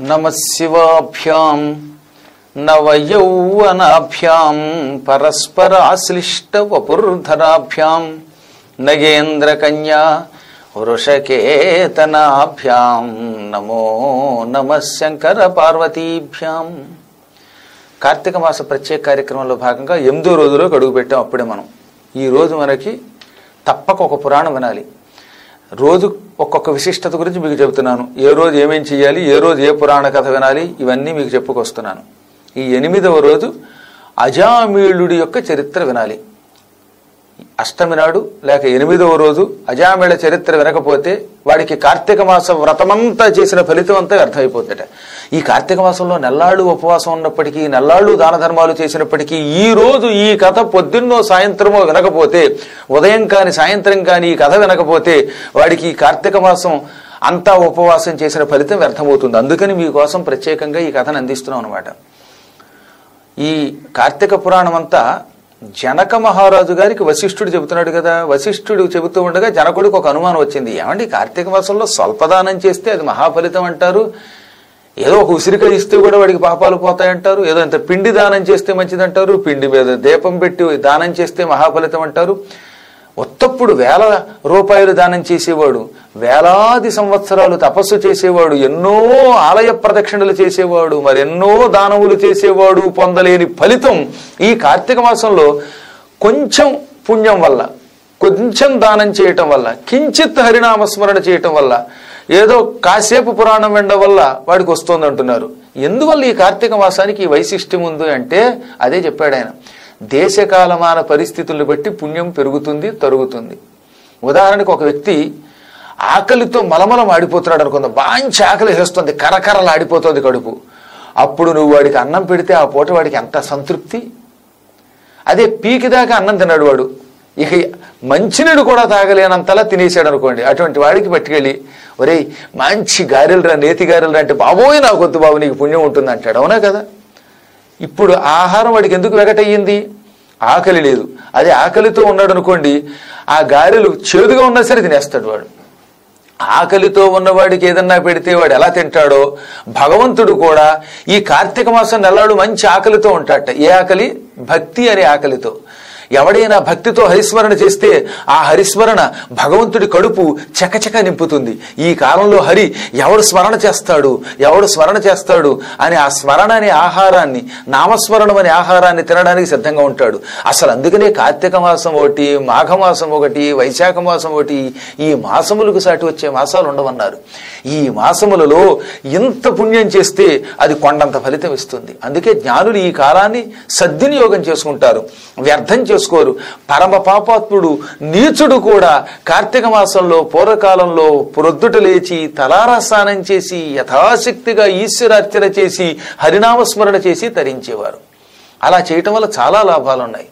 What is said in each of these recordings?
నమ శివాభ్యాం నవయౌవనాభ్యాం పరస్పరాశ్లిష్ట వపుర్ధరాభ్యాం నగేంద్రకన్యా వృషకేతనాభ్యాం నమో నమ శంకర పార్వతీభ్యాం కార్తీక మాస ప్రత్యేక కార్యక్రమంలో భాగంగా ఎనిమిదో రోజులో అడుగు పెట్టాం అప్పుడే మనం ఈ రోజు మనకి తప్పక ఒక పురాణం వినాలి రోజు ఒక్కొక్క విశిష్టత గురించి మీకు చెబుతున్నాను ఏ రోజు ఏమేం చేయాలి ఏ రోజు ఏ పురాణ కథ వినాలి ఇవన్నీ మీకు చెప్పుకొస్తున్నాను ఈ ఎనిమిదవ రోజు అజామీళుడి యొక్క చరిత్ర వినాలి అష్టమి నాడు లేక ఎనిమిదవ రోజు అజామేళ చరిత్ర వినకపోతే వాడికి కార్తీక మాసం వ్రతమంతా చేసిన ఫలితం అంతా వ్యర్థమైపోతుందట ఈ కార్తీక మాసంలో నెల్లాళ్ళు ఉపవాసం ఉన్నప్పటికీ నెల్లాళ్ళు దాన ధర్మాలు చేసినప్పటికీ ఈ రోజు ఈ కథ పొద్దున్నో సాయంత్రమో వినకపోతే ఉదయం కాని సాయంత్రం కాని ఈ కథ వినకపోతే వాడికి ఈ కార్తీక మాసం అంతా ఉపవాసం చేసిన ఫలితం వ్యర్థమవుతుంది అందుకని మీకోసం ప్రత్యేకంగా ఈ కథను అందిస్తున్నాం అనమాట ఈ కార్తీక పురాణం అంతా జనక మహారాజు గారికి వశిష్ఠుడు చెబుతున్నాడు కదా వశిష్ఠుడు చెబుతూ ఉండగా జనకుడికి ఒక అనుమానం వచ్చింది ఏమండి కార్తీక మాసంలో స్వల్పదానం చేస్తే అది మహాఫలితం అంటారు ఏదో ఒక ఉసిరికాయ ఇస్తే కూడా వాడికి పాపాలు పోతాయంటారు ఏదో ఇంత పిండి దానం చేస్తే మంచిదంటారు పిండి మీద దీపం పెట్టి దానం చేస్తే మహాఫలితం అంటారు ఉత్తప్పుడు వేల రూపాయలు దానం చేసేవాడు వేలాది సంవత్సరాలు తపస్సు చేసేవాడు ఎన్నో ఆలయ ప్రదక్షిణలు చేసేవాడు మరెన్నో దానములు చేసేవాడు పొందలేని ఫలితం ఈ కార్తీక మాసంలో కొంచెం పుణ్యం వల్ల కొంచెం దానం చేయటం వల్ల కించిత్ హరినామస్మరణ చేయటం వల్ల ఏదో కాసేపు పురాణం వినడం వల్ల వాడికి వస్తుంది అంటున్నారు ఎందువల్ల ఈ కార్తీక మాసానికి ఈ వైశిష్ట్యం ఉంది అంటే అదే చెప్పాడు ఆయన దేశకాలమాన పరిస్థితులను బట్టి పుణ్యం పెరుగుతుంది తరుగుతుంది ఉదాహరణకు ఒక వ్యక్తి ఆకలితో మలమలం ఆడిపోతున్నాడు అనుకుందాం బాంచి ఆకలి వేస్తుంది కరకరలు ఆడిపోతుంది కడుపు అప్పుడు నువ్వు వాడికి అన్నం పెడితే ఆ పూట వాడికి ఎంత సంతృప్తి అదే పీకి దాకా అన్నం తిన్నాడు వాడు ఇక మంచినీడు కూడా తాగలేనంతలా తినేసాడు అనుకోండి అటువంటి వాడికి పట్టుకెళ్ళి ఒరేయ్ మంచి గారెలరా నేతి గారెలరా అంటే బాబోయ్ నాకు వద్దు బాబు నీకు పుణ్యం ఉంటుంది అంటాడు అవునా కదా ఇప్పుడు ఆహారం వాడికి ఎందుకు వెగటయ్యింది ఆకలి లేదు అదే ఆకలితో ఉన్నాడు అనుకోండి ఆ గారెలు చేదుగా ఉన్నా సరే తినేస్తాడు వాడు ఆకలితో ఉన్నవాడికి ఏదన్నా పెడితే వాడు ఎలా తింటాడో భగవంతుడు కూడా ఈ కార్తీక మాసం నెల్లాడు మంచి ఆకలితో ఉంటాడట ఏ ఆకలి భక్తి అనే ఆకలితో ఎవడైనా భక్తితో హరిస్మరణ చేస్తే ఆ హరిస్మరణ భగవంతుడి కడుపు చకచక నింపుతుంది ఈ కాలంలో హరి ఎవడు స్మరణ చేస్తాడు ఎవడు స్మరణ చేస్తాడు అని ఆ స్మరణ అనే ఆహారాన్ని నామస్మరణం అనే ఆహారాన్ని తినడానికి సిద్ధంగా ఉంటాడు అసలు అందుకనే కార్తీక మాసం ఒకటి మాఘమాసం ఒకటి వైశాఖ మాసం ఒకటి ఈ మాసములకు సాటి వచ్చే మాసాలు ఉండవన్నారు ఈ మాసములలో ఇంత పుణ్యం చేస్తే అది కొండంత ఫలితం ఇస్తుంది అందుకే జ్ఞానులు ఈ కాలాన్ని సద్వినియోగం చేసుకుంటారు వ్యర్థం చేసుకోరు పరమ పాపాత్ముడు నీచుడు కూడా కార్తీక మాసంలో పూర్వకాలంలో ప్రొద్దుట లేచి తలారా స్నానం చేసి యథాశక్తిగా ఈశ్వరార్చన చేసి హరినామస్మరణ చేసి తరించేవారు అలా చేయటం వల్ల చాలా లాభాలు ఉన్నాయి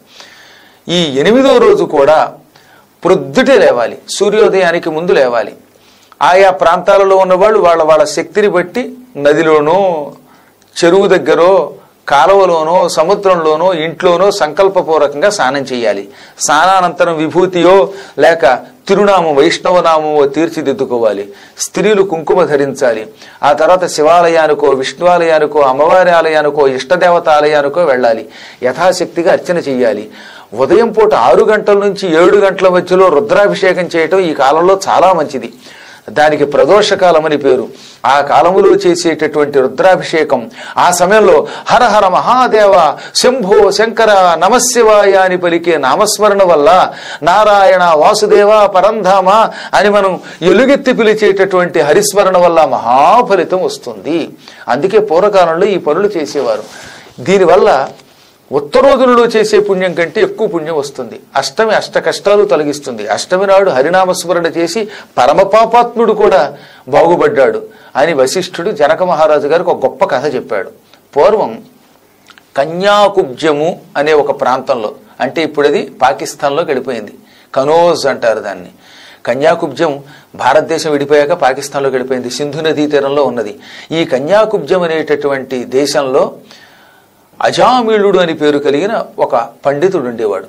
ఈ ఎనిమిదో రోజు కూడా ప్రొద్దుటే లేవాలి సూర్యోదయానికి ముందు లేవాలి ఆయా ప్రాంతాలలో ఉన్నవాళ్ళు వాళ్ళ వాళ్ళ శక్తిని బట్టి నదిలోనో చెరువు దగ్గరో కాలువలోనో సముద్రంలోనో ఇంట్లోనో సంకల్పపూర్వకంగా స్నానం చేయాలి స్నానానంతరం విభూతియో లేక తిరునామం వైష్ణవనామమో తీర్చిదిద్దుకోవాలి స్త్రీలు కుంకుమ ధరించాలి ఆ తర్వాత శివాలయానికో విష్ణువాలయానికో అమ్మవారి ఆలయానికో ఇష్టదేవత ఆలయానికో వెళ్ళాలి యథాశక్తిగా అర్చన చెయ్యాలి ఉదయం పూట ఆరు గంటల నుంచి ఏడు గంటల మధ్యలో రుద్రాభిషేకం చేయటం ఈ కాలంలో చాలా మంచిది దానికి ప్రదోషకాలం అని పేరు ఆ కాలములో చేసేటటువంటి రుద్రాభిషేకం ఆ సమయంలో హర హర మహాదేవ శంభో శంకర నమశివాయ అని పలికే నామస్మరణ వల్ల నారాయణ వాసుదేవ పరంధామ అని మనం ఎలుగెత్తి పిలిచేటటువంటి హరిస్మరణ వల్ల మహాఫలితం వస్తుంది అందుకే పూర్వకాలంలో ఈ పనులు చేసేవారు దీనివల్ల ఉత్తరోజులలో చేసే పుణ్యం కంటే ఎక్కువ పుణ్యం వస్తుంది అష్టమి అష్ట కష్టాలు తొలగిస్తుంది అష్టమి నాడు హరినామస్మరణ చేసి పరమపాపాత్ముడు కూడా బాగుపడ్డాడు అని వశిష్ఠుడు జనక మహారాజు గారికి ఒక గొప్ప కథ చెప్పాడు పూర్వం కన్యాకుబ్జము అనే ఒక ప్రాంతంలో అంటే ఇప్పుడు అది పాకిస్తాన్లోకి వెళ్ళిపోయింది కనోజ్ అంటారు దాన్ని కన్యాకుబ్జం భారతదేశం విడిపోయాక పాకిస్తాన్లోకి వెళ్ళిపోయింది సింధు నదీ తీరంలో ఉన్నది ఈ కన్యాకుబ్జం అనేటటువంటి దేశంలో అజామిళుడు అని పేరు కలిగిన ఒక పండితుడు ఉండేవాడు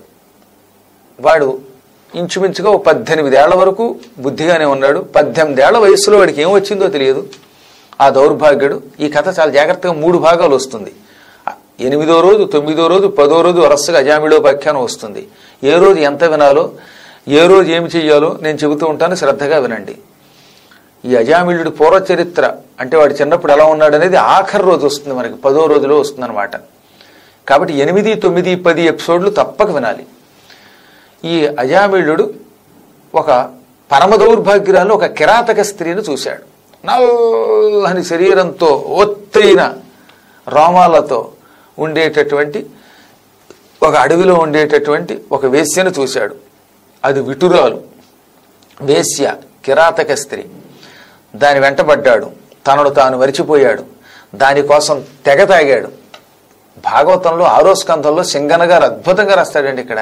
వాడు ఇంచుమించుగా ఒక పద్దెనిమిదేళ్ల వరకు బుద్ధిగానే ఉన్నాడు పద్దెనిమిదేళ్ల వయసులో వాడికి ఏం వచ్చిందో తెలియదు ఆ దౌర్భాగ్యుడు ఈ కథ చాలా జాగ్రత్తగా మూడు భాగాలు వస్తుంది ఎనిమిదో రోజు తొమ్మిదో రోజు పదో రోజు వరసగా అజామిడోపాఖ్యానం వస్తుంది ఏ రోజు ఎంత వినాలో ఏ రోజు ఏమి చెయ్యాలో నేను చెబుతూ ఉంటాను శ్రద్ధగా వినండి ఈ అజామిళుడి పూర్వ చరిత్ర అంటే వాడు చిన్నప్పుడు ఎలా ఉన్నాడు అనేది ఆఖరి రోజు వస్తుంది మనకి పదో రోజులో వస్తుంది అనమాట కాబట్టి ఎనిమిది తొమ్మిది పది ఎపిసోడ్లు తప్పక వినాలి ఈ అజామిళుడు ఒక పరమ దౌర్భాగ్యురాలు ఒక కిరాతక స్త్రీని చూశాడు నల్లని శరీరంతో ఒత్తైన రోమాలతో ఉండేటటువంటి ఒక అడవిలో ఉండేటటువంటి ఒక వేశ్యను చూశాడు అది విటురాలు వేశ్య కిరాతక స్త్రీ దాని వెంటబడ్డాడు తనను తాను మరిచిపోయాడు దానికోసం తెగ తాగాడు భాగవతంలో ఆరో స్కంధంలో సింగన గారు అద్భుతంగా రాస్తాడండి ఇక్కడ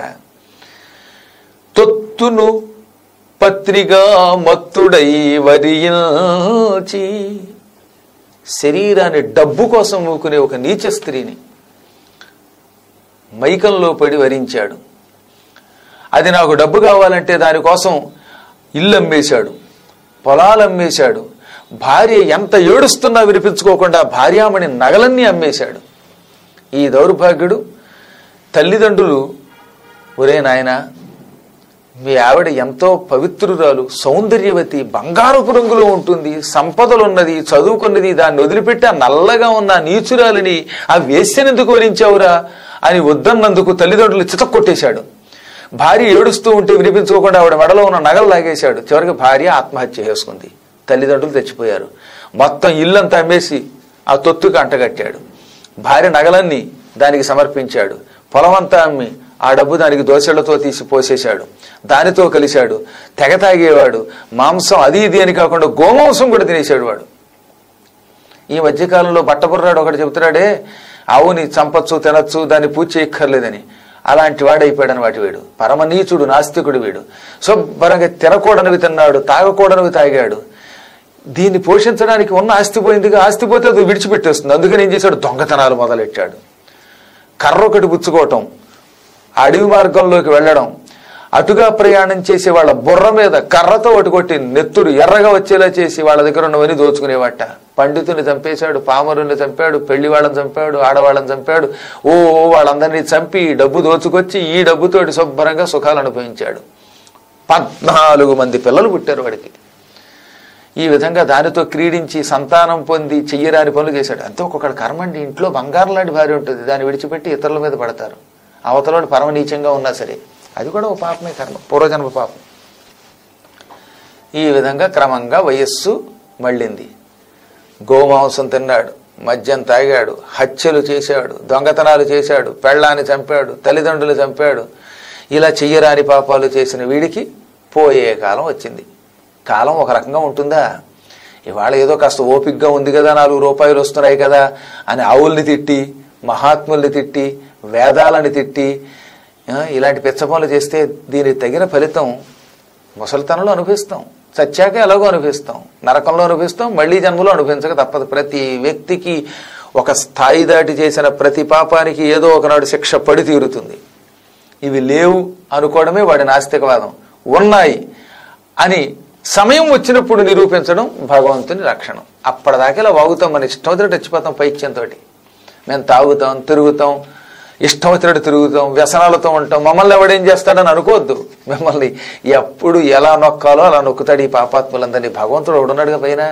తొత్తును పత్రిగా మత్తుడై వరియాచి శరీరాన్ని డబ్బు కోసం మూకునే ఒక నీచ స్త్రీని మైకంలో పడి వరించాడు అది నాకు డబ్బు కావాలంటే దానికోసం ఇల్లు అమ్మేశాడు పొలాలు అమ్మేశాడు భార్య ఎంత ఏడుస్తున్నా వినిపించుకోకుండా భార్యామణి నగలన్నీ అమ్మేశాడు ఈ దౌర్భాగ్యుడు తల్లిదండ్రులు ఒరే నాయనా మీ ఆవిడ ఎంతో పవిత్రురాలు సౌందర్యవతి బంగారపు రంగులో ఉంటుంది సంపదలున్నది చదువుకున్నది దాన్ని వదిలిపెట్టి ఆ నల్లగా ఉన్న ఆ నీచురాలిని ఆ వేశ్యనెందుకు వరించావురా అని వద్దన్నందుకు తల్లిదండ్రులు చితక్కొట్టేశాడు భార్య ఏడుస్తూ ఉంటే వినిపించుకోకుండా ఆవిడ మెడలో ఉన్న నగలు లాగేశాడు చివరికి భార్య ఆత్మహత్య చేసుకుంది తల్లిదండ్రులు తెచ్చిపోయారు మొత్తం ఇల్లంతా అమ్మేసి ఆ తొత్తుకు అంటగట్టాడు భార్య నగలన్నీ దానికి సమర్పించాడు పొలమంతా అమ్మి ఆ డబ్బు దానికి దోశలతో తీసి పోసేశాడు దానితో కలిశాడు తెగ తాగేవాడు మాంసం అది ఇది అని కాకుండా గోమాంసం కూడా తినేశాడు వాడు ఈ మధ్యకాలంలో బట్టబుర్రాడు ఒకటి చెబుతున్నాడే ఆవుని చంపచ్చు తినచ్చు దాన్ని పూజ చేయక్కర్లేదని అలాంటి వాడైపోయాడని వాటి వీడు పరమనీచుడు నాస్తికుడు వీడు శుభ్రంగా తినకూడనివి తిన్నాడు తాగకూడనివి తాగాడు దీన్ని పోషించడానికి ఉన్న ఆస్తి పోయిందిగా ఆస్తి పోతే అది విడిచిపెట్టేస్తుంది అందుకని ఏం చేశాడు దొంగతనాలు మొదలెట్టాడు కర్ర ఒకటి పుచ్చుకోవటం అడవి మార్గంలోకి వెళ్ళడం అటుగా ప్రయాణం చేసే వాళ్ళ బుర్ర మీద కర్రతో ఒకటి కొట్టి నెత్తురు ఎర్రగా వచ్చేలా చేసి వాళ్ళ దగ్గర ఉన్నవన్నీ దోచుకునేవాట పండితుని చంపేశాడు పామరుని చంపాడు పెళ్లి వాళ్ళని చంపాడు ఆడవాళ్ళని చంపాడు ఓ ఓ వాళ్ళందరినీ చంపి ఈ డబ్బు దోచుకొచ్చి ఈ డబ్బుతోటి శుభ్రంగా సుఖాలు అనుభవించాడు పద్నాలుగు మంది పిల్లలు పుట్టారు వాడికి ఈ విధంగా దానితో క్రీడించి సంతానం పొంది చెయ్యరాని పనులు చేశాడు అంతే ఒక్కొక్కటి కర్మండి ఇంట్లో బంగారం లాంటి భార్య ఉంటుంది దాన్ని విడిచిపెట్టి ఇతరుల మీద పడతారు అవతలోడు పరమ నీచంగా ఉన్నా సరే అది కూడా ఒక పాపమే కర్మ పూర్వజన్మ పాపం ఈ విధంగా క్రమంగా వయస్సు మళ్ళింది గోమాంసం తిన్నాడు మద్యం తాగాడు హత్యలు చేశాడు దొంగతనాలు చేశాడు పెళ్ళాన్ని చంపాడు తల్లిదండ్రులు చంపాడు ఇలా చెయ్యరాని పాపాలు చేసిన వీడికి పోయే కాలం వచ్చింది కాలం ఒక రకంగా ఉంటుందా ఇవాళ ఏదో కాస్త ఓపిగ్గా ఉంది కదా నాలుగు రూపాయలు వస్తున్నాయి కదా అని ఆవుల్ని తిట్టి మహాత్ముల్ని తిట్టి వేదాలని తిట్టి ఆ, ఇలాంటి పిచ్చ పనులు చేస్తే దీనికి తగిన ఫలితం ముసలితనంలో అనుభవిస్తాం చచ్చాక ఎలాగో అనుభవిస్తాం నరకంలో అనుభవిస్తాం మళ్ళీ జన్మలో అనుభవించక తప్పదు ప్రతి వ్యక్తికి ఒక స్థాయి దాటి చేసిన ప్రతి పాపానికి ఏదో ఒకనాడు శిక్ష పడి తీరుతుంది ఇవి లేవు అనుకోవడమే వాడి నాస్తికవాదం ఉన్నాయి అని సమయం వచ్చినప్పుడు నిరూపించడం భగవంతుని లక్షణం అప్పటిదాకా ఇలా వాగుతాం మన ఇష్టం వచ్చినట్టు చచ్చిపోతాం పైత్యంతో మేము తాగుతాం తిరుగుతాం ఇష్టం వచ్చినట్టు తిరుగుతాం వ్యసనాలతో ఉంటాం మమ్మల్ని ఎవడేం చేస్తాడని అనుకోవద్దు మిమ్మల్ని ఎప్పుడు ఎలా నొక్కాలో అలా నొక్కుతాడు ఈ పాపాత్ములందరినీ భగవంతుడు ఎవడున్నాడుగా పైన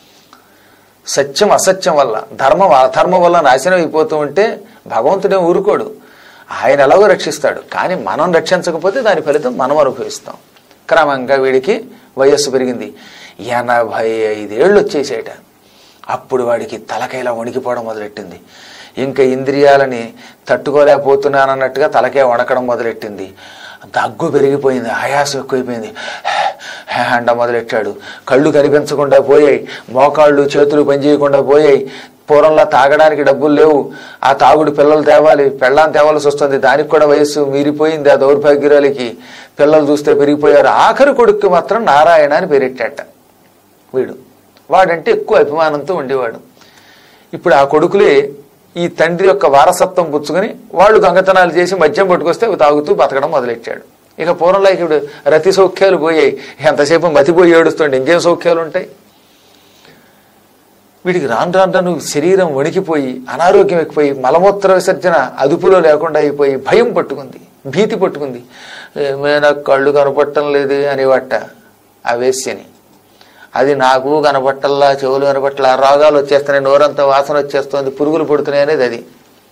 సత్యం అసత్యం వల్ల ధర్మం అధర్మం వల్ల నాశనం అయిపోతూ ఉంటే భగవంతుడే ఊరుకోడు ఆయన ఎలాగో రక్షిస్తాడు కానీ మనం రక్షించకపోతే దాని ఫలితం మనం అనుభవిస్తాం క్రమంగా వీడికి వయస్సు పెరిగింది ఎనభై ఐదేళ్ళు వచ్చేసేట అప్పుడు వాడికి తలకైలా వణికిపోవడం మొదలెట్టింది ఇంకా ఇంద్రియాలని తట్టుకోలేకపోతున్నానన్నట్టుగా తలకే వణకడం మొదలెట్టింది దగ్గు పెరిగిపోయింది ఆయాసం ఎక్కువైపోయింది అండ మొదలెట్టాడు కళ్ళు కనిపించకుండా పోయాయి మోకాళ్ళు చేతులు పనిచేయకుండా పోయాయి పూర్వంలో తాగడానికి డబ్బులు లేవు ఆ తాగుడు పిల్లలు తేవాలి పెళ్ళాన్ని తేవాల్సి వస్తుంది దానికి కూడా వయస్సు మీరిపోయింది ఆ దౌర్భాగ్యురాలికి పిల్లలు చూస్తే పెరిగిపోయారు ఆఖరి కొడుక్కి మాత్రం నారాయణ అని పేరెట్టాట వీడు వాడంటే ఎక్కువ అభిమానంతో ఉండేవాడు ఇప్పుడు ఆ కొడుకులే ఈ తండ్రి యొక్క వారసత్వం పుచ్చుకొని వాళ్ళు దొంగతనాలు చేసి మద్యం పట్టుకొస్తే అవి తాగుతూ బతకడం మొదలెట్టాడు ఇక పూర్వంలో ఇప్పుడు రతి సౌఖ్యాలు పోయాయి ఎంతసేపు మతిపోయి ఏడుస్తుండే ఇంకేం సౌఖ్యాలు ఉంటాయి వీడికి రాను రాను రాను శరీరం వణికిపోయి అనారోగ్యం ఎక్కుపోయి మలమూత్ర విసర్జన అదుపులో లేకుండా అయిపోయి భయం పట్టుకుంది భీతి పట్టుకుంది ఏమైనా కళ్ళు కనపడటం లేదు అనేవట ఆ వేశ్యని అది నాకు కనపట్టల్లా చెవులు కనపట్టలా రోగాలు వచ్చేస్తున్నాయి నోరంతా వాసన వచ్చేస్తుంది పురుగులు పుడుతున్నాయి అనేది అది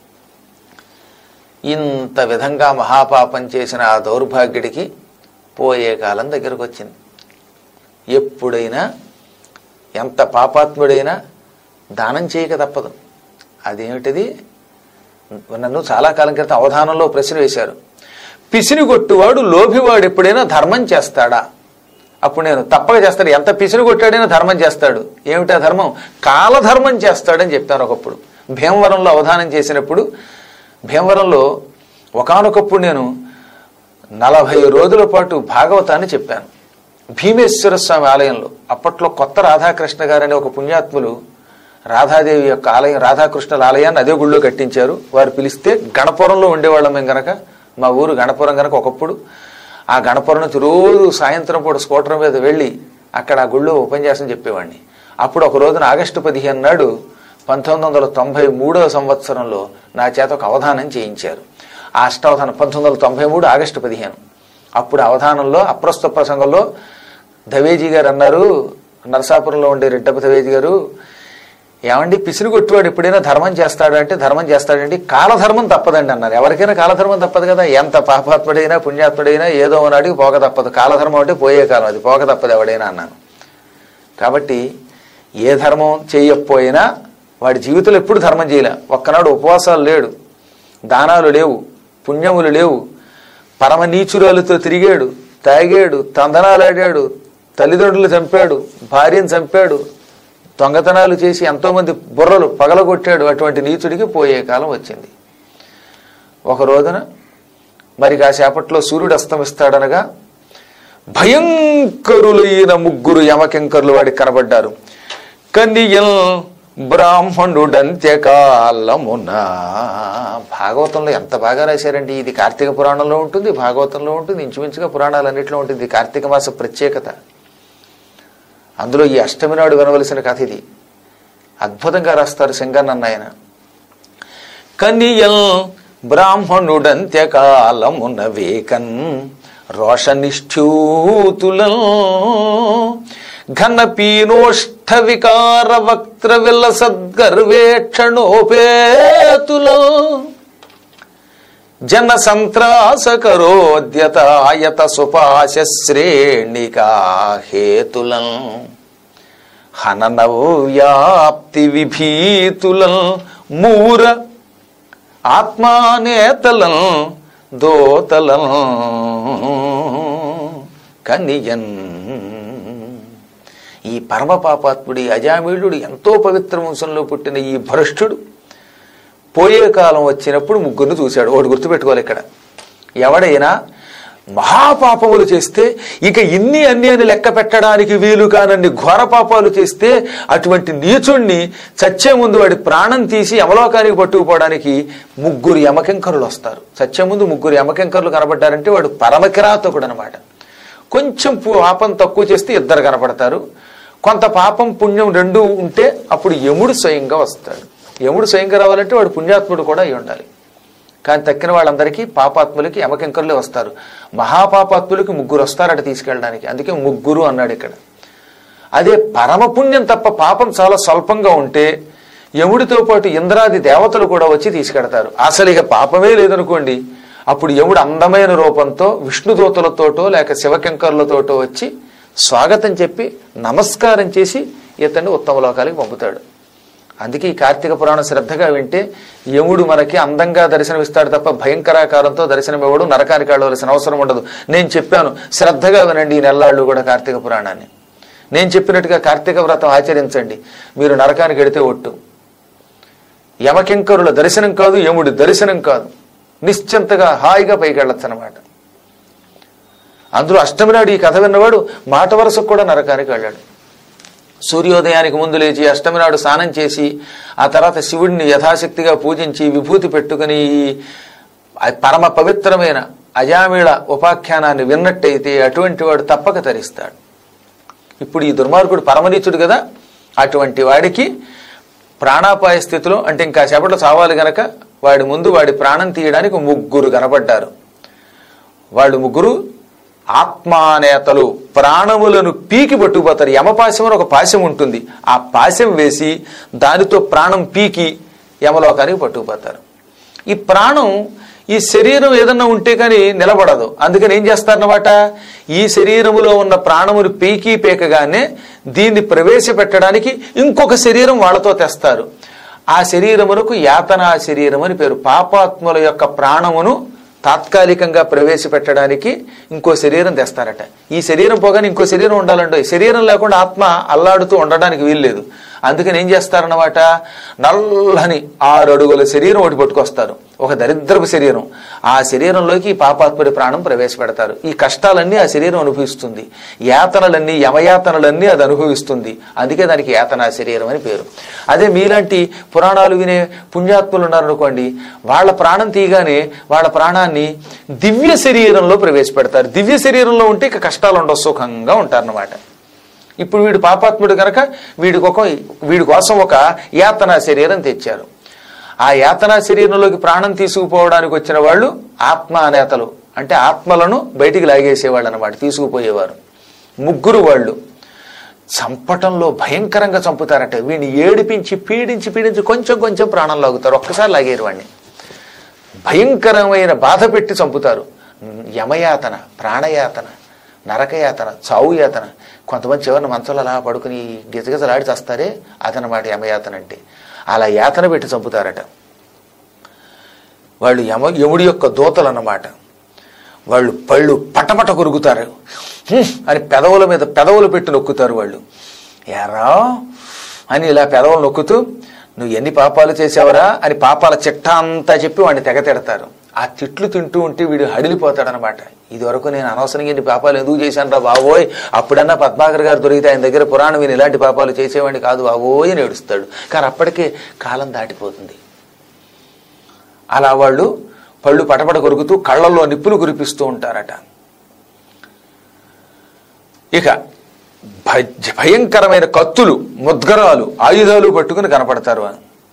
ఇంత విధంగా మహాపాపం చేసిన ఆ దౌర్భాగ్యుడికి పోయే కాలం దగ్గరకు వచ్చింది ఎప్పుడైనా ఎంత పాపాత్ముడైనా దానం చేయక తప్పదు అదేమిటిది నన్ను చాలా కాలం క్రితం అవధానంలో ప్రశ్న వేశారు పిసిని కొట్టువాడు లోభివాడు ఎప్పుడైనా ధర్మం చేస్తాడా అప్పుడు నేను తప్పక చేస్తాడు ఎంత పిసిని కొట్టాడైనా ధర్మం చేస్తాడు ఏమిటా ధర్మం కాలధర్మం చేస్తాడని చెప్తాను ఒకప్పుడు భీమవరంలో అవధానం చేసినప్పుడు భీమవరంలో ఒకానొకప్పుడు నేను నలభై రోజుల పాటు భాగవతాన్ని చెప్పాను భీమేశ్వర స్వామి ఆలయంలో అప్పట్లో కొత్త రాధాకృష్ణ గారనే ఒక పుణ్యాత్ములు రాధాదేవి యొక్క ఆలయం రాధాకృష్ణుల ఆలయాన్ని అదే గుళ్ళో కట్టించారు వారు పిలిస్తే గణపురంలో ఉండేవాళ్ళం మేము గనక మా ఊరు గణపురం గనక ఒకప్పుడు ఆ గణపురం నుంచి రోజు సాయంత్రం పూట స్కూటర్ మీద వెళ్ళి అక్కడ ఆ గుళ్ళో ఉపన్యాసం చెప్పేవాడిని అప్పుడు ఒక రోజున ఆగస్టు పదిహేను నాడు పంతొమ్మిది వందల తొంభై మూడవ సంవత్సరంలో నా చేత ఒక అవధానం చేయించారు ఆ అష్టావధానం పంతొమ్మిది వందల తొంభై మూడు ఆగస్టు పదిహేను అప్పుడు అవధానంలో అప్రస్తుత ప్రసంగంలో దవేజీ గారు అన్నారు నరసాపురంలో ఉండే రెడ్డప్ప దవేజీ గారు ఏమండి పిసిని కొట్టువాడు ఎప్పుడైనా ధర్మం చేస్తాడు అంటే ధర్మం చేస్తాడండి కాలధర్మం తప్పదండి అన్నారు ఎవరికైనా కాలధర్మం తప్పదు కదా ఎంత పాపాత్ముడైనా పుణ్యాత్ముడైనా ఏదో నాటికి పోక తప్పదు కాలధర్మం అంటే పోయే కాలం అది పోక తప్పదు ఎవడైనా అన్నాను కాబట్టి ఏ ధర్మం చేయకపోయినా వాడి జీవితంలో ఎప్పుడు ధర్మం చేయలే ఒక్కనాడు ఉపవాసాలు లేడు దానాలు లేవు పుణ్యములు లేవు పరమ నీచురాలతో తిరిగాడు తాగాడు తందనాలాడాడు తల్లిదండ్రులు చంపాడు భార్యను చంపాడు దొంగతనాలు చేసి ఎంతోమంది బుర్రలు పగలగొట్టాడు అటువంటి నీచుడికి పోయే కాలం వచ్చింది ఒక రోజున మరి కాసేపట్లో సూర్యుడు అస్తమిస్తాడనగా భయంకరులైన ముగ్గురు యమకింకరులు వాడికి కనబడ్డారు కన్నియల్ బ్రాహ్మణుడంత్యకాలమున భాగవతంలో ఎంత బాగా రాశారండి ఇది కార్తీక పురాణంలో ఉంటుంది భాగవతంలో ఉంటుంది ఇంచుమించుగా పురాణాలన్నింటిలో ఉంటుంది కార్తీక మాస ప్రత్యేకత అందులో ఈ అష్టమి నాడు వినవలసిన కథ ఇది అద్భుతంగా రాస్తారు సింగన్న ఆయన కనియల్ బ్రాహ్మణుడంత్యకాలమున వేకన్ రోషనిష్ఠూతులం ఘన పీనోష్ఠ వికార వక్త్ర విల్ల సద్గర్వేక్షణోపేతులో జన సంత్రాసకరోద్యతాయత సుపాశ శ్రేణికా హేతులం హనన వ్యాప్తి విభీతులం మూర ఆత్మానేతలం దోతలం కనియన్ ఈ పరమ పాపాత్ముడి అజామీళుడు ఎంతో పవిత్ర వంశంలో పుట్టిన ఈ భ్రష్టుడు పోయే కాలం వచ్చినప్పుడు ముగ్గురిని చూశాడు ఒకటి గుర్తుపెట్టుకోవాలి ఇక్కడ ఎవడైనా మహాపాపములు చేస్తే ఇక ఇన్ని అన్ని అని లెక్క పెట్టడానికి వీలు కానన్ని ఘోర పాపాలు చేస్తే అటువంటి నీచుణ్ణి చచ్చే ముందు వాడి ప్రాణం తీసి యమలోకానికి పట్టుకుపోవడానికి ముగ్గురు యమకింకరులు వస్తారు చచ్చే ముందు ముగ్గురు యమకింకరులు కనబడ్డారంటే వాడు పరమకిరాతకుడు అనమాట కొంచెం పు- పాపం తక్కువ చేస్తే ఇద్దరు కనపడతారు కొంత పాపం పుణ్యం రెండు ఉంటే అప్పుడు యముడు స్వయంగా వస్తాడు యముడు స్వయంగా రావాలంటే వాడు పుణ్యాత్ముడు కూడా అయి ఉండాలి కానీ తక్కిన వాళ్ళందరికీ పాపాత్ములకి యమకింకరులే వస్తారు మహాపాపాత్ములకి ముగ్గురు వస్తారట తీసుకెళ్ళడానికి అందుకే ముగ్గురు అన్నాడు ఇక్కడ అదే పరమపుణ్యం తప్ప పాపం చాలా స్వల్పంగా ఉంటే యముడితో పాటు ఇంద్రాది దేవతలు కూడా వచ్చి తీసుకెడతారు అసలు ఇక పాపమే లేదనుకోండి అప్పుడు యముడు అందమైన రూపంతో విష్ణుదూతలతోటో లేక శివకింకరులతోటో వచ్చి స్వాగతం చెప్పి నమస్కారం చేసి ఇతన్ని ఉత్తమ లోకాలకి పంపుతాడు అందుకే ఈ కార్తీక పురాణం శ్రద్ధగా వింటే యముడు మనకి అందంగా దర్శనమిస్తాడు తప్ప భయంకరాకారంతో దర్శనమివ్వడు నరకానికి వెళ్ళవలసిన అవసరం ఉండదు నేను చెప్పాను శ్రద్ధగా వినండి ఈ నెల్లాళ్ళు కూడా కార్తీక పురాణాన్ని నేను చెప్పినట్టుగా కార్తీక వ్రతం ఆచరించండి మీరు నరకానికి వెడితే ఒట్టు యమకింకరుల దర్శనం కాదు యముడి దర్శనం కాదు నిశ్చింతగా హాయిగా పైకి వెళ్ళొచ్చు అనమాట అందులో అష్టమి నాడు ఈ కథ విన్నవాడు మాట వరుసకు కూడా నరకానికి వెళ్ళాడు సూర్యోదయానికి ముందు లేచి అష్టమి నాడు స్నానం చేసి ఆ తర్వాత శివుడిని యథాశక్తిగా పూజించి విభూతి పెట్టుకుని ఈ పరమ పవిత్రమైన అజామీళ ఉపాఖ్యానాన్ని విన్నట్టయితే అటువంటి వాడు తప్పక తరిస్తాడు ఇప్పుడు ఈ దుర్మార్గుడు పరమనీచుడు కదా అటువంటి వాడికి ప్రాణాపాయ స్థితిలో అంటే ఇంకా సేపట్లో చావాలి గనక వాడి ముందు వాడి ప్రాణం తీయడానికి ముగ్గురు కనబడ్డారు వాళ్ళు ముగ్గురు ఆత్మానేతలు ప్రాణములను పీకి పట్టుకుపోతారు యమపాశం అని ఒక పాశం ఉంటుంది ఆ పాశం వేసి దానితో ప్రాణం పీకి యమలోకానికి పట్టుకుపోతారు ఈ ప్రాణం ఈ శరీరం ఏదన్నా ఉంటే కానీ నిలబడదు అందుకని ఏం చేస్తారన్నమాట ఈ శరీరములో ఉన్న ప్రాణమును పీకి పీకగానే దీన్ని ప్రవేశపెట్టడానికి ఇంకొక శరీరం వాళ్ళతో తెస్తారు ఆ శరీరమునకు యాతనా శరీరం అని పేరు పాపాత్ముల యొక్క ప్రాణమును తాత్కాలికంగా ప్రవేశపెట్టడానికి ఇంకో శరీరం తెస్తారట ఈ శరీరం పోగానే ఇంకో శరీరం ఉండాలండి శరీరం లేకుండా ఆత్మ అల్లాడుతూ ఉండడానికి వీల్లేదు అందుకని ఏం చేస్తారన్నమాట నల్లని ఆరు అడుగుల శరీరం ఒకటి పట్టుకొస్తారు ఒక దరిద్రపు శరీరం ఆ శరీరంలోకి ఈ పాపాత్ముడి ప్రాణం ప్రవేశపెడతారు ఈ కష్టాలన్నీ ఆ శరీరం అనుభవిస్తుంది యాతనలన్నీ యమయాతనలన్నీ అది అనుభవిస్తుంది అందుకే దానికి యాతనా శరీరం అని పేరు అదే మీలాంటి పురాణాలు వినే పుణ్యాత్ములు ఉన్నారనుకోండి వాళ్ళ ప్రాణం తీయగానే వాళ్ళ ప్రాణాన్ని దివ్య శరీరంలో ప్రవేశపెడతారు దివ్య శరీరంలో ఉంటే ఇక కష్టాలు ఉండవు సుఖంగా ఉంటారన్నమాట ఇప్పుడు వీడు పాపాత్ముడు కనుక వీడికి ఒక వీడి కోసం ఒక యాతనా శరీరం తెచ్చారు ఆ యాతనా శరీరంలోకి ప్రాణం తీసుకుపోవడానికి వచ్చిన వాళ్ళు ఆత్మానేతలు అంటే ఆత్మలను బయటికి లాగేసేవాళ్ళు అనమాట తీసుకుపోయేవారు ముగ్గురు వాళ్ళు చంపటంలో భయంకరంగా చంపుతారట వీడిని ఏడిపించి పీడించి పీడించి కొంచెం కొంచెం ప్రాణం లాగుతారు ఒక్కసారి లాగేరు వాడిని భయంకరమైన బాధ పెట్టి చంపుతారు యమయాతన ప్రాణయాతన నరకయాతన చావు యాతన కొంతమంది చివరిన మంచంలో అలా పడుకుని గిజగిజలాడి చేస్తారే అదనమాట యమయాతన అంటే అలా యాతన పెట్టి చంపుతారట వాళ్ళు యమ యముడి యొక్క దూతలు అన్నమాట వాళ్ళు పళ్ళు పటపట కొరుకుతారు "హ్మ్" అని పెదవుల మీద పెదవులు పెట్టి నొక్కుతారు వాళ్ళు ఎరా అని ఇలా పెదవులు నొక్కుతూ నువ్వు ఎన్ని పాపాలు చేసావరా అని పాపాల చిట్టా అంతా చెప్పి వాడిని తెగ తిడతారు ఆ తిట్లు తింటూ ఉంటే వీడు హడిలిపోతాడనమాట ఇది వరకు నేను అనవసరంగా ఇన్ని పాపాలు ఎందుకు చేశాను రా బావోయ్ అప్పుడన్నా పద్మాకర్ గారు దొరికితే ఆయన దగ్గర పురాణం విని ఇలాంటి పాపాలు చేసేవాడిని కాదు బావోయ్ అని ఏడుస్తాడు కానీ అప్పటికే కాలం దాటిపోతుంది అలా వాళ్ళు పళ్ళు పటపట కొరుకుతూ కళ్ళల్లో నిప్పులు కురిపిస్తూ ఉంటారట ఇక భ- భయంకరమైన కత్తులు ముద్గరాలు ఆయుధాలు పట్టుకుని కనపడతారు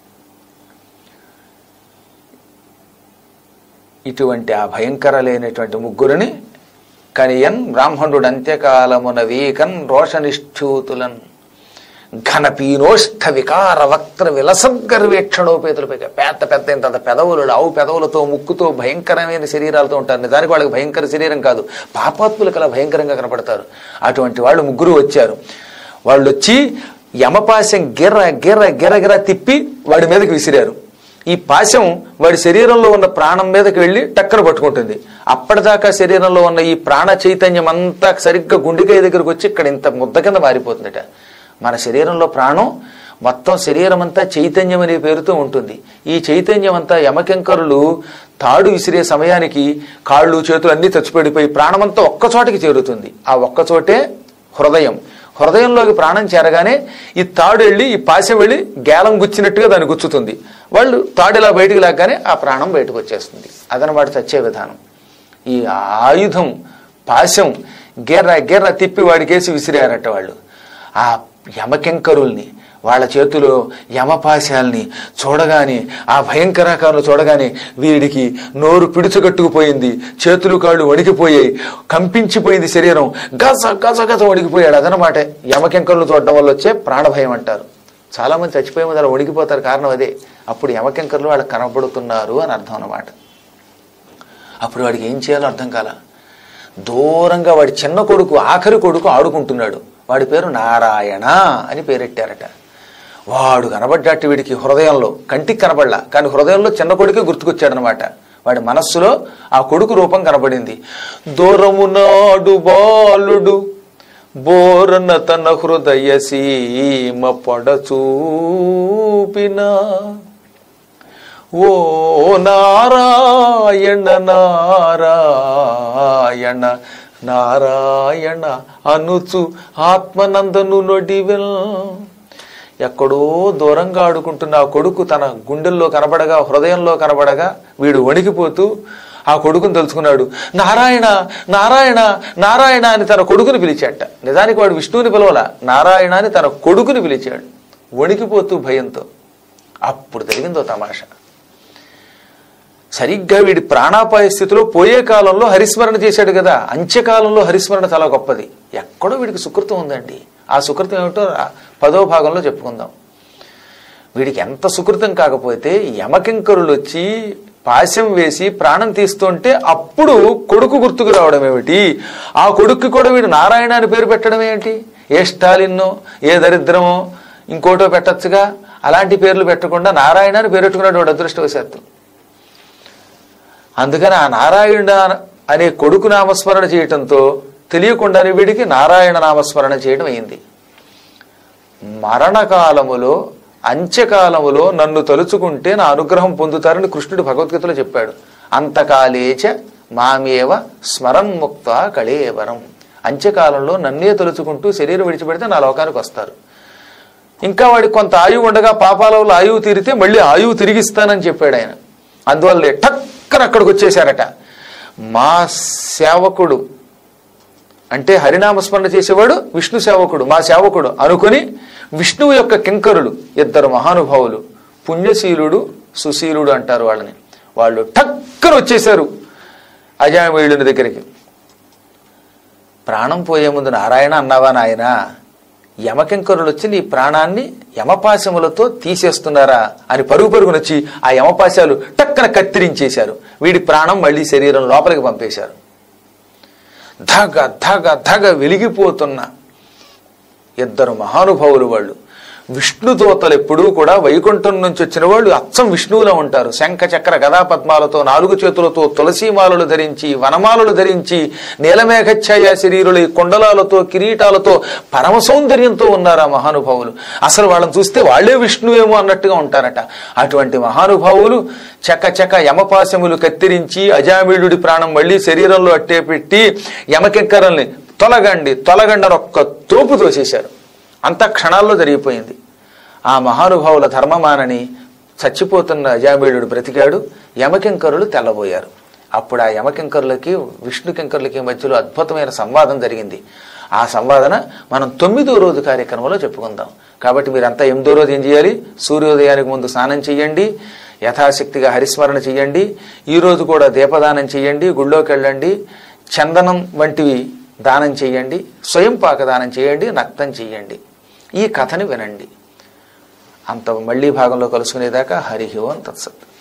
ఇటువంటి ఆ భయంకరలైనటువంటి ముగ్గురిని కనియన్ బ్రాహ్మణుడు అంత్యకాలమున వీకన్ రోషనిష్ఠూతులన్ ఘన పీనోష్ఠ వికార వక్ర విలసద్గర్వేక్షణోపేతులపై పెద్ద పెద్ద ఇంత పెదవులు ఆవు పెదవులతో ముక్కుతో భయంకరమైన శరీరాలతో ఉంటారు నిజానికి వాళ్ళకి భయంకర శరీరం కాదు పాపాత్ములకు అలా భయంకరంగా కనపడతారు అటువంటి వాళ్ళు ముగ్గురు వచ్చారు వాళ్ళు వచ్చి యమపాశం గిర్ర గిర్ర గిర్ర గిర్ర తిప్పి వాడి మీదకి విసిరారు ఈ పాశం వాడి శరీరంలో ఉన్న ప్రాణం మీదకి వెళ్ళి టక్కన పట్టుకుంటుంది అప్పటిదాకా శరీరంలో ఉన్న ఈ ప్రాణ చైతన్యం అంతా సరిగ్గా గుండెకాయ దగ్గరకు వచ్చి ఇక్కడ ఇంత ముద్ద కింద మారిపోతుందట మన శరీరంలో ప్రాణం మొత్తం శరీరం అంతా చైతన్యం అనే పేరుతో ఉంటుంది ఈ చైతన్యం అంతా యమకెంకరులు తాడు విసిరే సమయానికి కాళ్ళు చేతులు అన్నీ చచ్చిపడిపోయి ప్రాణమంతా ఒక్కచోటికి చేరుతుంది ఆ ఒక్కచోటే హృదయం హృదయంలోకి ప్రాణం చేరగానే ఈ తాడు వెళ్ళి ఈ పాశం వెళ్ళి గేలం గుచ్చినట్టుగా దాన్ని గుచ్చుతుంది వాళ్ళు తాడు ఇలా బయటికి లాగానే ఆ ప్రాణం బయటకు వచ్చేస్తుంది అదనమాట చచ్చే విధానం ఈ ఆయుధం పాశం గెర్ర గెర్ర తిప్పి వాడికేసి విసిరారట వాళ్ళు ఆ యమకెంకరుల్ని వాళ్ళ చేతిలో యమపాశాల్ని చూడగానే ఆ భయంకరాకారులు చూడగానే వీడికి నోరు పిడుచుకట్టుకుపోయింది చేతులు కాళ్ళు వణికిపోయాయి కంపించిపోయింది శరీరం గజ గజ గజ వణికిపోయాడు అదనమాట యమకెంకరులు చూడడం వల్ల వచ్చే ప్రాణభయం అంటారు చాలా మంది చచ్చిపోయే ముందు అలా వణికిపోతారు కారణం అదే అప్పుడు యమకెంకరులు వాళ్ళకి కనబడుతున్నారు అని అర్థం అన్నమాట అప్పుడు వాడికి ఏం చేయాలో అర్థం కాల దూరంగా వాడి చిన్న కొడుకు ఆఖరి కొడుకు ఆడుకుంటున్నాడు వాడి పేరు నారాయణ అని పేరెట్టారట వాడు కనబడ్డట్టు వీడికి హృదయంలో కంటికి కనబడలా కానీ హృదయంలో చిన్న కొడుకే గుర్తుకొచ్చాడనమాట వాడి మనస్సులో ఆ కొడుకు రూపం కనబడింది దూరమునాడు బాలుడు బోరన తన హృదయ సీమ పడచూపిన ఓ నారాయణ నారాయణ నారాయణ అనుచు ఆత్మనందను నొడివెల్ ఎక్కడో దూరంగా ఆడుకుంటున్న ఆ కొడుకు తన గుండెల్లో కనబడగా హృదయంలో కనబడగా వీడు వణికిపోతూ ఆ కొడుకుని తెలుసుకున్నాడు నారాయణ నారాయణ నారాయణ అని తన కొడుకుని పిలిచాట నిజానికి వాడు విష్ణువుని పిలవల నారాయణ అని తన కొడుకుని పిలిచాడు వణికిపోతూ భయంతో అప్పుడు జరిగిందో తమాషా సరిగ్గా వీడి ప్రాణాపాయ స్థితిలో పోయే కాలంలో హరిస్మరణ చేశాడు కదా అంత్యకాలంలో హరిస్మరణ చాలా గొప్పది ఎక్కడో వీడికి సుకృతం ఉందండి ఆ సుకృతం ఏమిటో రా- పదో భాగంలో చెప్పుకుందాం వీడికి ఎంత సుకృతం కాకపోతే యమకింకరులు వచ్చి పాశం వేసి ప్రాణం తీస్తుంటే అప్పుడు కొడుకు గుర్తుకు రావడం ఏమిటి ఆ కొడుక్కి కూడా వీడు నారాయణ అని పేరు పెట్టడం ఏంటి ఏ స్టాలిన్నో ఏ దరిద్రమో ఇంకోటో పెట్టచ్చుగా అలాంటి పేర్లు పెట్టకుండా నారాయణ అని పేరు పెట్టుకున్నాడు వాడు అదృష్టవశాత్తు అందుకని ఆ నారాయణ అనే కొడుకు నామస్మరణ చేయటంతో తెలియకుండానే వీడికి నారాయణ నామస్మరణ చేయడం అయింది మరణకాలములో అంత్యకాలములో నన్ను తలుచుకుంటే నా అనుగ్రహం పొందుతారని కృష్ణుడు భగవద్గీతలో చెప్పాడు అంతకాలేచ మామేవ స్మరం ముక్త కళేవరం అంత్యకాలంలో నన్నే తలుచుకుంటూ శరీరం విడిచిపెడితే నా లోకానికి వస్తారు ఇంకా వాడికి కొంత ఆయువు ఉండగా పాపాల వల్ల ఆయువు తీరితే మళ్ళీ ఆయువు తిరిగిస్తానని చెప్పాడు ఆయన అందువల్ల టక్కన అక్కడికి వచ్చేశారట మా సేవకుడు అంటే హరినామస్మరణ చేసేవాడు విష్ణు సేవకుడు మా సేవకుడు అనుకుని విష్ణువు యొక్క కింకరులు ఇద్దరు మహానుభావులు పుణ్యశీలుడు సుశీలుడు అంటారు వాళ్ళని వాళ్ళు టక్కన వచ్చేశారు అజామేయుడిని దగ్గరికి ప్రాణం పోయే ముందు నారాయణ అన్నావా నాయన యమకింకరులు వచ్చి నీ ప్రాణాన్ని యమపాశములతో తీసేస్తున్నారా అని పరుగు పరుగునొచ్చి ఆ యమపాశాలు టక్కన కత్తిరించేశారు వీడి ప్రాణం మళ్ళీ శరీరం లోపలికి పంపేశారు ధగ ధగ ధగ వెలిగిపోతున్న ఇద్దరు మహానుభావులు వాళ్ళు విష్ణు దూతలు ఎప్పుడూ కూడా వైకుంఠం నుంచి వచ్చిన వాళ్ళు అచ్చం విష్ణువులో ఉంటారు శంఖ చక్ర గదా పద్మాలతో నాలుగు చేతులతో తులసీమాలలు ధరించి వనమాలలు ధరించి నీలమేఘఛాయ శరీరులు ఈ కుండలాలతో కిరీటాలతో పరమ సౌందర్యంతో ఉన్నారు ఆ మహానుభావులు అసలు వాళ్ళని చూస్తే వాళ్ళే విష్ణువేమో అన్నట్టుగా ఉంటారట అటువంటి మహానుభావులు చక చక యమపాశములు కత్తిరించి అజామిళుడి ప్రాణం మళ్ళీ శరీరంలో అట్టే పెట్టి యమకింకరల్ని తొలగండి తొలగండి అని ఒక్క తోపు తోసేశారు అంత క్షణాల్లో జరిగిపోయింది ఆ మహానుభావుల ధర్మమానని చచ్చిపోతున్న అజామేయుడు బ్రతికాడు యమకింకరులు తెల్లబోయారు అప్పుడు ఆ యమకింకరులకి విష్ణు కింకరులకి మధ్యలో అద్భుతమైన సంవాదం జరిగింది ఆ సంవాదన మనం తొమ్మిదో రోజు కార్యక్రమంలో చెప్పుకుందాం కాబట్టి మీరంతా ఎనిమిదో రోజు ఏం చేయాలి సూర్యోదయానికి ముందు స్నానం చేయండి యథాశక్తిగా హరిస్మరణ చేయండి ఈ రోజు కూడా దీపదానం చేయండి గుళ్ళోకి వెళ్ళండి చందనం వంటివి దానం చేయండి స్వయం పాక దానం చేయండి నక్తం చేయండి ఈ కథని వినండి అంత మళ్ళీ భాగంలో కలుసుకునేదాకా హరి ఓం తత్సత్